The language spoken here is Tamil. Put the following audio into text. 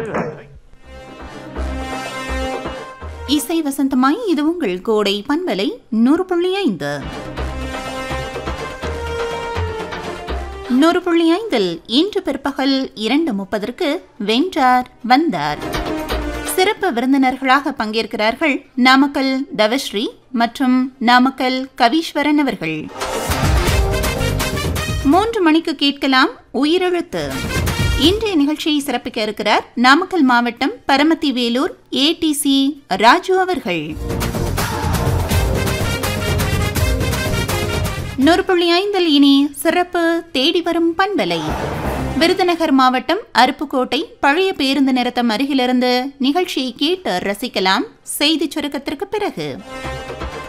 பாடல்கள் இசை வசந்தமாய் இது உங்கள் கோடை பண்பலை நூறு புள்ளி ஐந்து நூறு புள்ளி ஐந்தில் இன்று பிற்பகல் இரண்டு முப்பதற்கு வென்றார் வந்தார் சிறப்பு விருந்தினர்களாக பங்கேற்கிறார்கள் நாமக்கல் தவஸ்ரீ மற்றும் நாமக்கல் கவீஸ்வரன் அவர்கள் மூன்று மணிக்கு கேட்கலாம் உயிரெழுத்து இன்றைய நிகழ்ச்சியை சிறப்பிக்க இருக்கிறார் நாமக்கல் மாவட்டம் பரமத்தி வேலூர் ஏடிசி ராஜு அவர்கள் நூறு புள்ளி ஐந்தில் இனி சிறப்பு தேடி வரும் பண்பலை விருதுநகர் மாவட்டம் அருப்புக்கோட்டை பழைய பேருந்து நிறுத்தம் அருகிலிருந்து நிகழ்ச்சியை கேட்டு ரசிக்கலாம் செய்தி சுருக்கத்திற்கு பிறகு